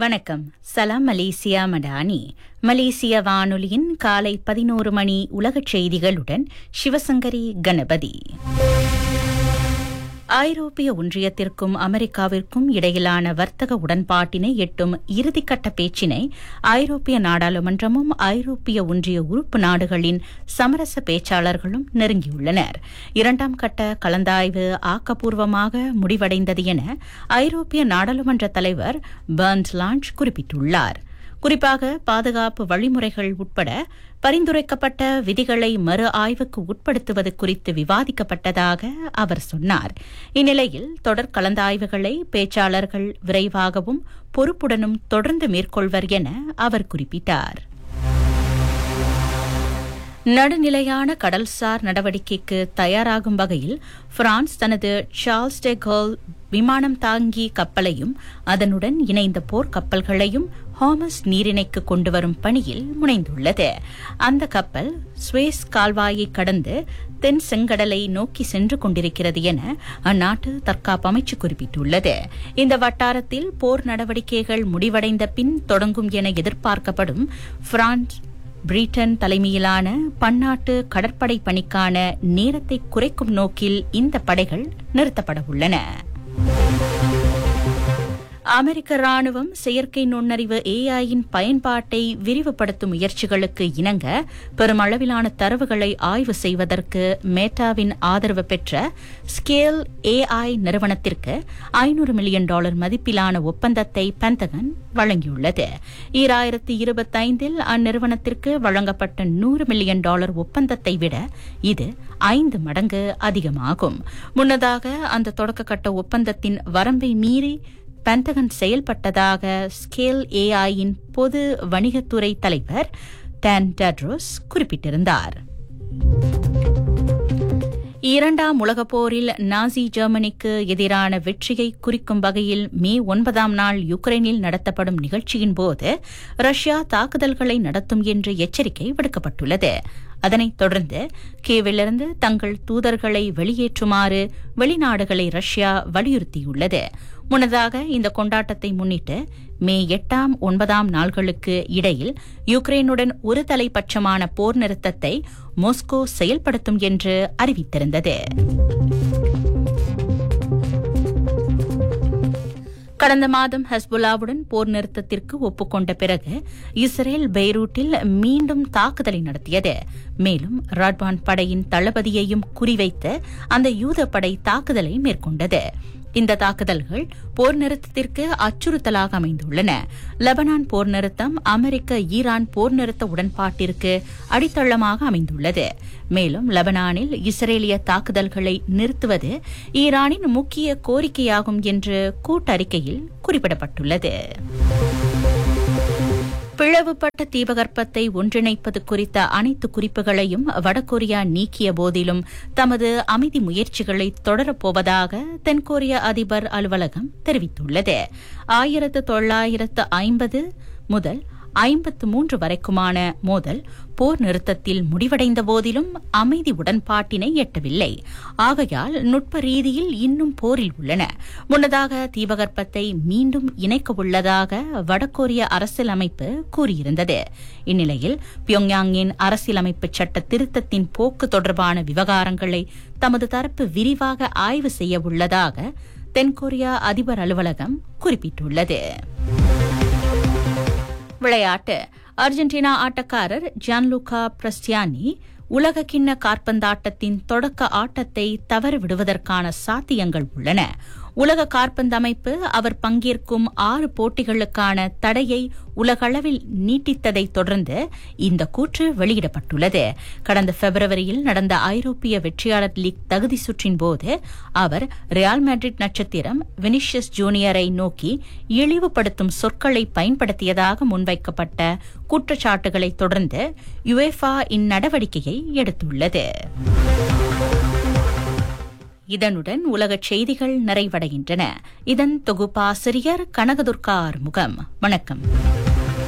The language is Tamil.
வணக்கம் சலாம் மலேசியா மடானி மலேசிய வானொலியின் காலை பதினோரு மணி உலகச் செய்திகளுடன் சிவசங்கரி கணபதி ஐரோப்பிய ஒன்றியத்திற்கும் அமெரிக்காவிற்கும் இடையிலான வர்த்தக உடன்பாட்டினை எட்டும் இறுதிக்கட்ட பேச்சினை ஐரோப்பிய நாடாளுமன்றமும் ஐரோப்பிய ஒன்றிய உறுப்பு நாடுகளின் சமரச பேச்சாளர்களும் நெருங்கியுள்ளனர் இரண்டாம் கட்ட கலந்தாய்வு ஆக்கப்பூர்வமாக முடிவடைந்தது என ஐரோப்பிய நாடாளுமன்ற தலைவர் பர்ன்ஸ் லான்ச் குறிப்பிட்டுள்ளார் குறிப்பாக பாதுகாப்பு வழிமுறைகள் உட்பட பரிந்துரைக்கப்பட்ட விதிகளை மறு ஆய்வுக்கு உட்படுத்துவது குறித்து விவாதிக்கப்பட்டதாக அவர் சொன்னார் இந்நிலையில் தொடர் கலந்தாய்வுகளை பேச்சாளர்கள் விரைவாகவும் பொறுப்புடனும் தொடர்ந்து மேற்கொள்வர் என அவர் குறிப்பிட்டார் நடுநிலையான கடல்சார் நடவடிக்கைக்கு தயாராகும் வகையில் பிரான்ஸ் தனது சார்ல்ஸ் டெ கோல் விமானம் தாங்கி கப்பலையும் அதனுடன் இணைந்த போர் கப்பல்களையும் ஹாமஸ் நீரிணைக்கு கொண்டுவரும் பணியில் முனைந்துள்ளது அந்த கப்பல் சுவேஸ் கால்வாயை கடந்து தென் செங்கடலை நோக்கி சென்று கொண்டிருக்கிறது என அந்நாட்டு தற்காப்பு அமைச்சு குறிப்பிட்டுள்ளது இந்த வட்டாரத்தில் போர் நடவடிக்கைகள் முடிவடைந்த பின் தொடங்கும் என எதிர்பார்க்கப்படும் பிரான்ஸ் பிரிட்டன் தலைமையிலான பன்னாட்டு கடற்படை பணிக்கான நேரத்தை குறைக்கும் நோக்கில் இந்த படைகள் நிறுத்தப்பட உள்ளன அமெரிக்க ராணுவம் செயற்கை நுண்ணறிவு ஏஐயின் பயன்பாட்டை விரிவுபடுத்தும் முயற்சிகளுக்கு இணங்க பெருமளவிலான தரவுகளை ஆய்வு செய்வதற்கு மேட்டாவின் ஆதரவு பெற்ற ஸ்கேல் ஏஐ நிறுவனத்திற்கு ஐநூறு மில்லியன் டாலர் மதிப்பிலான ஒப்பந்தத்தை பென்டகன் வழங்கியுள்ளது ஈராயிரத்தி இருபத்தைந்தில் அந்நிறுவனத்திற்கு வழங்கப்பட்ட நூறு மில்லியன் டாலர் ஒப்பந்தத்தை விட இது ஐந்து மடங்கு அதிகமாகும் முன்னதாக அந்த தொடக்கக்கட்ட ஒப்பந்தத்தின் வரம்பை மீறி பென்டகன் செயல்பட்டதாக ஸ்கேல் ஏஐயின் பொது வணிகத்துறை தலைவர் டான் டட்ரோஸ் குறிப்பிட்டிருந்தார் இரண்டாம் உலகப் போரில் நாசி ஜெர்மனிக்கு எதிரான வெற்றியை குறிக்கும் வகையில் மே ஒன்பதாம் நாள் யுக்ரைனில் நடத்தப்படும் நிகழ்ச்சியின் போது ரஷ்யா தாக்குதல்களை நடத்தும் என்று எச்சரிக்கை விடுக்கப்பட்டுள்ளது அதனைத் தொடர்ந்து கேவிலிருந்து தங்கள் தூதர்களை வெளியேற்றுமாறு வெளிநாடுகளை ரஷ்யா வலியுறுத்தியுள்ளது முன்னதாக இந்த கொண்டாட்டத்தை முன்னிட்டு மே எட்டாம் ஒன்பதாம் நாள்களுக்கு இடையில் யுக்ரைனுடன் ஒரு தலைப்பட்சமான போர் நிறுத்தத்தை மாஸ்கோ செயல்படுத்தும் என்று அறிவித்திருந்தது கடந்த மாதம் ஹஸ்புல்லாவுடன் போர் நிறுத்தத்திற்கு ஒப்புக்கொண்ட பிறகு இஸ்ரேல் பெய்ரூட்டில் மீண்டும் தாக்குதலை நடத்தியது மேலும் ராட்வான் படையின் தளபதியையும் குறிவைத்து அந்த யூத படை தாக்குதலை மேற்கொண்டது இந்த தாக்குதல்கள் போர் நிறுத்தத்திற்கு அச்சுறுத்தலாக அமைந்துள்ளன லெபனான் போர் நிறுத்தம் அமெரிக்க ஈரான் போர் நிறுத்த உடன்பாட்டிற்கு அடித்தளமாக அமைந்துள்ளது மேலும் லெபனானில் இஸ்ரேலிய தாக்குதல்களை நிறுத்துவது ஈரானின் முக்கிய கோரிக்கையாகும் என்று கூட்டறிக்கையில் குறிப்பிடப்பட்டுள்ளது பிளவுபட்ட தீபகற்பத்தை ஒன்றிணைப்பது குறித்த அனைத்து குறிப்புகளையும் வடகொரியா நீக்கிய போதிலும் தமது அமைதி முயற்சிகளை தொடரப்போவதாக தென்கொரிய அதிபர் அலுவலகம் தெரிவித்துள்ளது ஆயிரத்து தொள்ளாயிரத்து ஐம்பது முதல் ஐம்பத்து மூன்று வரைக்குமான மோதல் போர் நிறுத்தத்தில் முடிவடைந்த போதிலும் அமைதி உடன்பாட்டினை எட்டவில்லை ஆகையால் நுட்ப ரீதியில் இன்னும் போரில் உள்ளன முன்னதாக தீபகற்பத்தை மீண்டும் இணைக்க உள்ளதாக வடகொரிய அரசியலமைப்பு கூறியிருந்தது இந்நிலையில் பியோங்யாங்கின் அரசியலமைப்பு சட்ட திருத்தத்தின் போக்கு தொடர்பான விவகாரங்களை தமது தரப்பு விரிவாக ஆய்வு செய்ய உள்ளதாக தென்கொரியா அதிபர் அலுவலகம் குறிப்பிட்டுள்ளது விளையாட்டு அர்ஜென்டினா ஆட்டக்காரர் ஜான்லூகா பிரஸ்டியானி உலக கிண்ண காற்பந்தாட்டத்தின் தொடக்க ஆட்டத்தை தவறு விடுவதற்கான சாத்தியங்கள் உள்ளன உலக காற்பந்து அமைப்பு அவர் பங்கேற்கும் ஆறு போட்டிகளுக்கான தடையை உலகளவில் நீட்டித்ததைத் தொடர்ந்து இந்த கூற்று வெளியிடப்பட்டுள்ளது கடந்த பிப்ரவரியில் நடந்த ஐரோப்பிய வெற்றியாளர் லீக் தகுதி சுற்றின் போது அவர் ரியால் மேட்ரிட் நட்சத்திரம் வினிஷியஸ் ஜூனியரை நோக்கி இழிவுபடுத்தும் சொற்களை பயன்படுத்தியதாக முன்வைக்கப்பட்ட குற்றச்சாட்டுகளை தொடர்ந்து யுஎஃபா இந்நடவடிக்கையை எடுத்துள்ளது இதனுடன் உலகச் செய்திகள் நிறைவடைகின்றன இதன் தொகுப்பாசிரியர் கனகதுர்கா ஆறுமுகம் வணக்கம்